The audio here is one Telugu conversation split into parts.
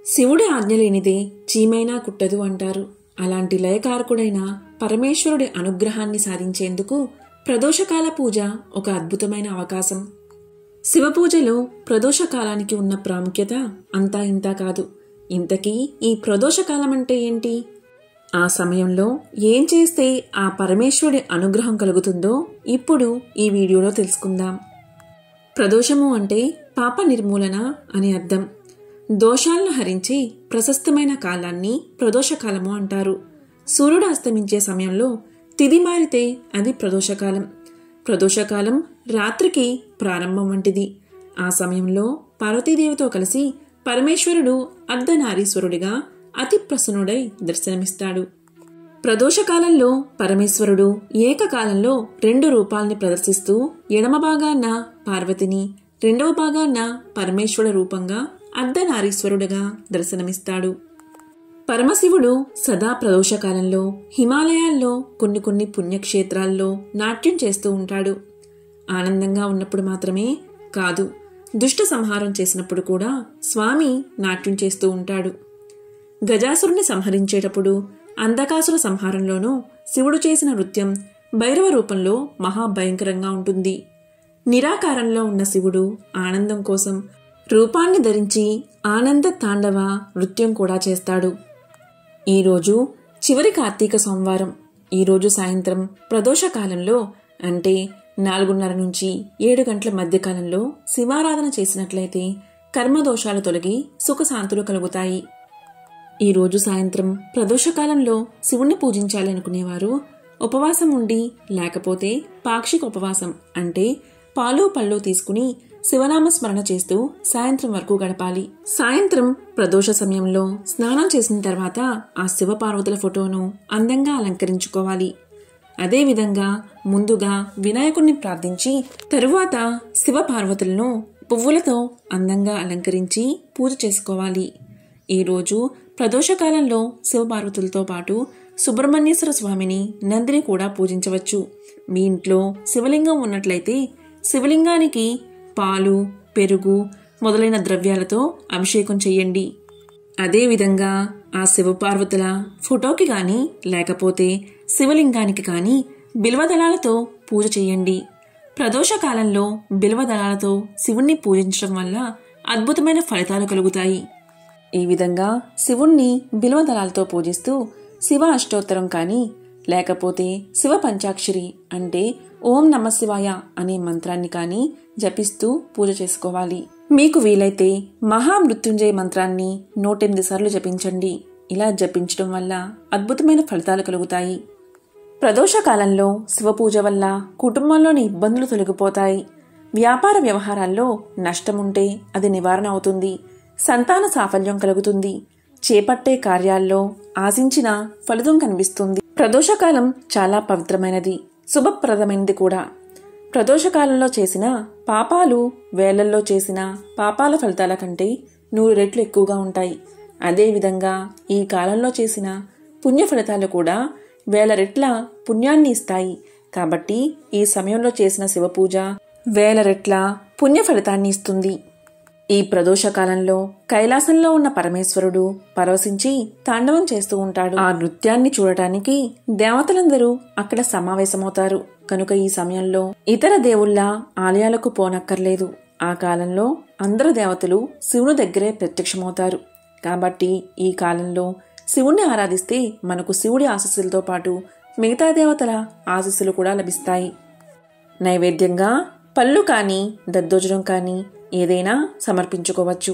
శివుడి ఆజ్ఞ లేనిదే చీమైనా కుట్టదు అంటారు అలాంటి లయకారకుడైన పరమేశ్వరుడి అనుగ్రహాన్ని సాధించేందుకు ప్రదోషకాల పూజ ఒక అద్భుతమైన అవకాశం శివపూజలో ప్రదోషకాలానికి ఉన్న ప్రాముఖ్యత అంతా ఇంతా కాదు ఇంతకీ ఈ ప్రదోషకాలం అంటే ఏంటి ఆ సమయంలో ఏం చేస్తే ఆ పరమేశ్వరుడి అనుగ్రహం కలుగుతుందో ఇప్పుడు ఈ వీడియోలో తెలుసుకుందాం ప్రదోషము అంటే పాప నిర్మూలన అని అర్థం దోషాలను హరించి ప్రశస్తమైన కాలాన్ని ప్రదోషకాలము అంటారు సూర్యుడు అస్తమించే సమయంలో తిది మారితే అది ప్రదోషకాలం ప్రదోషకాలం రాత్రికి ప్రారంభం వంటిది ఆ సమయంలో పార్వతీదేవితో కలిసి పరమేశ్వరుడు అర్ధనారీశ్వరుడిగా అతి ప్రసన్నుడై దర్శనమిస్తాడు ప్రదోషకాలంలో పరమేశ్వరుడు ఏకకాలంలో రెండు రూపాల్ని ప్రదర్శిస్తూ ఎడమ భాగాన్న పార్వతిని రెండవ భాగాన్న పరమేశ్వర రూపంగా అర్ధనారీశ్వరుడుగా దర్శనమిస్తాడు పరమశివుడు సదా ప్రదోషకాలంలో హిమాలయాల్లో కొన్ని కొన్ని పుణ్యక్షేత్రాల్లో నాట్యం చేస్తూ ఉంటాడు ఆనందంగా ఉన్నప్పుడు మాత్రమే కాదు దుష్ట సంహారం చేసినప్పుడు కూడా స్వామి నాట్యం చేస్తూ ఉంటాడు గజాసురుని సంహరించేటప్పుడు అంధకాసుర సంహారంలోనూ శివుడు చేసిన నృత్యం భైరవ రూపంలో మహాభయంకరంగా ఉంటుంది నిరాకారంలో ఉన్న శివుడు ఆనందం కోసం రూపాన్ని ధరించి ఆనంద తాండవ నృత్యం కూడా చేస్తాడు ఈరోజు చివరి కార్తీక సోమవారం ఈరోజు సాయంత్రం ప్రదోషకాలంలో అంటే నాలుగున్నర నుంచి ఏడు గంటల మధ్యకాలంలో శివారాధన చేసినట్లయితే కర్మదోషాలు తొలగి సుఖశాంతులు కలుగుతాయి ఈ రోజు సాయంత్రం ప్రదోషకాలంలో శివుణ్ణి పూజించాలి అనుకునేవారు ఉపవాసం ఉండి లేకపోతే పాక్షిక ఉపవాసం అంటే పాలు పళ్ళు తీసుకుని శివనామ స్మరణ చేస్తూ సాయంత్రం వరకు గడపాలి సాయంత్రం ప్రదోష సమయంలో స్నానం చేసిన తర్వాత ఆ శివ పార్వతుల ఫోటోను అందంగా అలంకరించుకోవాలి అదేవిధంగా ముందుగా వినాయకుణ్ణి ప్రార్థించి తరువాత శివ పార్వతులను పువ్వులతో అందంగా అలంకరించి పూజ చేసుకోవాలి ఈరోజు ప్రదోషకాలంలో శివపార్వతులతో పాటు సుబ్రహ్మణ్యేశ్వర స్వామిని నందిని కూడా పూజించవచ్చు మీ ఇంట్లో శివలింగం ఉన్నట్లయితే శివలింగానికి పాలు పెరుగు మొదలైన ద్రవ్యాలతో అభిషేకం చెయ్యండి అదేవిధంగా ఆ శివపార్వతుల ఫోటోకి గాని లేకపోతే శివలింగానికి కానీ బిల్వదళాలతో పూజ చేయండి ప్రదోషకాలంలో బిల్వదళాలతో శివుణ్ణి పూజించడం వల్ల అద్భుతమైన ఫలితాలు కలుగుతాయి ఈ విధంగా శివుణ్ణి బిల్వదళాలతో పూజిస్తూ శివ అష్టోత్తరం కానీ లేకపోతే శివ పంచాక్షరి అంటే ఓం నమ శివాయ అనే మంత్రాన్ని కానీ జపిస్తూ పూజ చేసుకోవాలి మీకు వీలైతే మహామృత్యుంజయ మంత్రాన్ని నూటెనిమిది సార్లు జపించండి ఇలా జపించడం వల్ల అద్భుతమైన ఫలితాలు కలుగుతాయి ప్రదోషకాలంలో శివపూజ వల్ల కుటుంబంలోని ఇబ్బందులు తొలగిపోతాయి వ్యాపార వ్యవహారాల్లో నష్టముంటే అది నివారణ అవుతుంది సంతాన సాఫల్యం కలుగుతుంది చేపట్టే కార్యాల్లో ఆశించిన ఫలితం కనిపిస్తుంది ప్రదోషకాలం చాలా పవిత్రమైనది శుభప్రదమైనది కూడా ప్రదోషకాలంలో చేసిన పాపాలు వేలల్లో చేసిన పాపాల ఫలితాల కంటే నూరు రెట్లు ఎక్కువగా ఉంటాయి అదేవిధంగా ఈ కాలంలో చేసిన పుణ్య ఫలితాలు కూడా వేల రెట్ల పుణ్యాన్ని ఇస్తాయి కాబట్టి ఈ సమయంలో చేసిన శివపూజ వేల రెట్ల పుణ్య ఫలితాన్ని ఇస్తుంది ఈ ప్రదోషకాలంలో కైలాసంలో ఉన్న పరమేశ్వరుడు పరవశించి తాండవం చేస్తూ ఉంటాడు ఆ నృత్యాన్ని చూడటానికి దేవతలందరూ అక్కడ సమావేశమవుతారు కనుక ఈ సమయంలో ఇతర దేవుళ్ళ ఆలయాలకు పోనక్కర్లేదు ఆ కాలంలో అందరు దేవతలు శివుని దగ్గరే ప్రత్యక్షమవుతారు కాబట్టి ఈ కాలంలో శివుణ్ణి ఆరాధిస్తే మనకు శివుడి ఆశస్సులతో పాటు మిగతా దేవతల ఆశస్సులు కూడా లభిస్తాయి నైవేద్యంగా పళ్ళు కానీ దద్దోజనం కానీ ఏదైనా సమర్పించుకోవచ్చు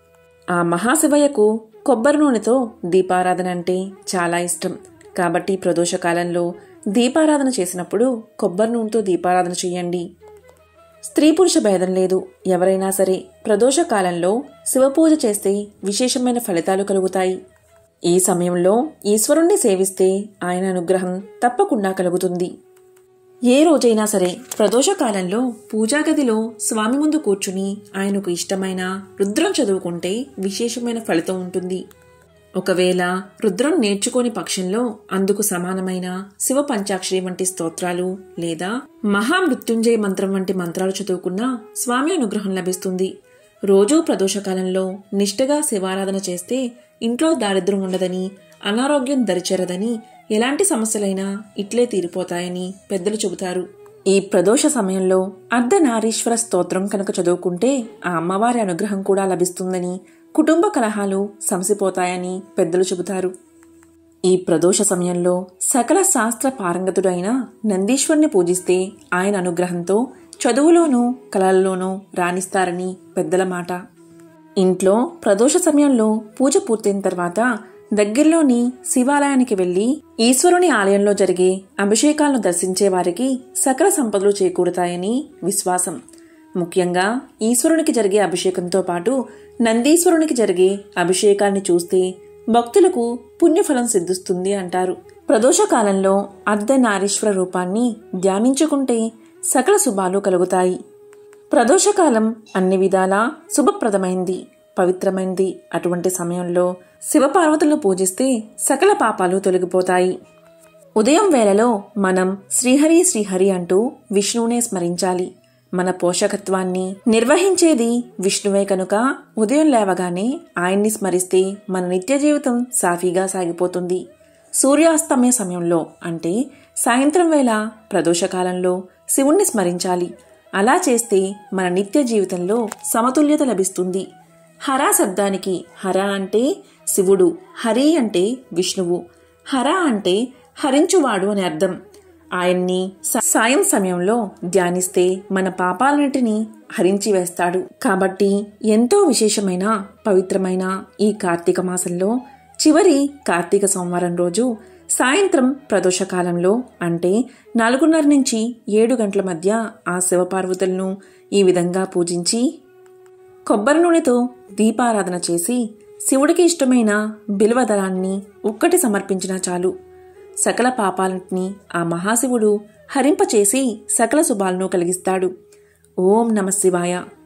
ఆ మహాశివయ్యకు కొబ్బరి నూనెతో దీపారాధన అంటే చాలా ఇష్టం కాబట్టి ప్రదోషకాలంలో దీపారాధన చేసినప్పుడు కొబ్బరి నూనెతో దీపారాధన చేయండి స్త్రీ పురుష భేదం లేదు ఎవరైనా సరే ప్రదోషకాలంలో శివపూజ చేస్తే విశేషమైన ఫలితాలు కలుగుతాయి ఈ సమయంలో ఈశ్వరుణ్ణి సేవిస్తే ఆయన అనుగ్రహం తప్పకుండా కలుగుతుంది ఏ రోజైనా సరే ప్రదోషకాలంలో పూజాగదిలో స్వామి ముందు కూర్చుని ఆయనకు ఇష్టమైన రుద్రం చదువుకుంటే విశేషమైన ఫలితం ఉంటుంది ఒకవేళ రుద్రం నేర్చుకోని పక్షంలో అందుకు సమానమైన శివ పంచాక్షరి వంటి స్తోత్రాలు లేదా మహామృత్యుంజయ మంత్రం వంటి మంత్రాలు చదువుకున్నా స్వామి అనుగ్రహం లభిస్తుంది రోజూ ప్రదోషకాలంలో నిష్ఠగా శివారాధన చేస్తే ఇంట్లో దారిద్ర్యం ఉండదని అనారోగ్యం దరిచేరదని ఎలాంటి సమస్యలైనా ఇట్లే తీరిపోతాయని పెద్దలు చెబుతారు ఈ ప్రదోష సమయంలో అర్ధనారీశ్వర స్తోత్రం కనుక చదువుకుంటే ఆ అమ్మవారి అనుగ్రహం కూడా లభిస్తుందని కుటుంబ కలహాలు సమసిపోతాయని పెద్దలు చెబుతారు ఈ ప్రదోష సమయంలో సకల శాస్త్ర పారంగతుడైన నందీశ్వరుని పూజిస్తే ఆయన అనుగ్రహంతో చదువులోనూ కళల్లోనూ రాణిస్తారని పెద్దల మాట ఇంట్లో ప్రదోష సమయంలో పూజ పూర్తయిన తర్వాత దగ్గరలోని శివాలయానికి వెళ్లి ఈశ్వరుని ఆలయంలో జరిగే అభిషేకాలను దర్శించే వారికి సకల సంపదలు చేకూరుతాయని విశ్వాసం ముఖ్యంగా ఈశ్వరునికి జరిగే అభిషేకంతో పాటు నందీశ్వరునికి జరిగే అభిషేకాన్ని చూస్తే భక్తులకు పుణ్యఫలం సిద్ధిస్తుంది అంటారు ప్రదోష కాలంలో అర్ధనారీశ్వర రూపాన్ని ధ్యానించుకుంటే సకల శుభాలు కలుగుతాయి ప్రదోషకాలం అన్ని విధాలా శుభప్రదమైంది పవిత్రమైంది అటువంటి సమయంలో శివపార్వతులను పూజిస్తే సకల పాపాలు తొలగిపోతాయి ఉదయం వేళలో మనం శ్రీహరి శ్రీహరి అంటూ విష్ణువునే స్మరించాలి మన పోషకత్వాన్ని నిర్వహించేది విష్ణువే కనుక ఉదయం లేవగానే ఆయన్ని స్మరిస్తే మన నిత్య జీవితం సాఫీగా సాగిపోతుంది సూర్యాస్తమయ సమయంలో అంటే సాయంత్రం వేళ ప్రదోషకాలంలో శివుణ్ణి స్మరించాలి అలా చేస్తే మన నిత్య జీవితంలో సమతుల్యత లభిస్తుంది హర శబ్దానికి హర అంటే శివుడు హరి అంటే విష్ణువు హర అంటే హరించువాడు అని అర్థం ఆయన్ని స- సాయం సమయంలో ధ్యానిస్తే మన పాపాలన్నిటినీ హరించి వేస్తాడు కాబట్టి ఎంతో విశేషమైన పవిత్రమైన ఈ కార్తీక మాసంలో చివరి కార్తీక సోమవారం రోజు సాయంత్రం ప్రదోషకాలంలో అంటే నాలుగున్నర నుంచి ఏడు గంటల మధ్య ఆ శివపార్వతులను ఈ విధంగా పూజించి కొబ్బరి నూనెతో దీపారాధన చేసి శివుడికి ఇష్టమైన బిల్వదళాన్ని ఒక్కటి సమర్పించినా చాలు సకల పాపాలన్నింటినీ ఆ మహాశివుడు హరింపచేసి సకల శుభాలను కలిగిస్తాడు ఓం నమ శివాయ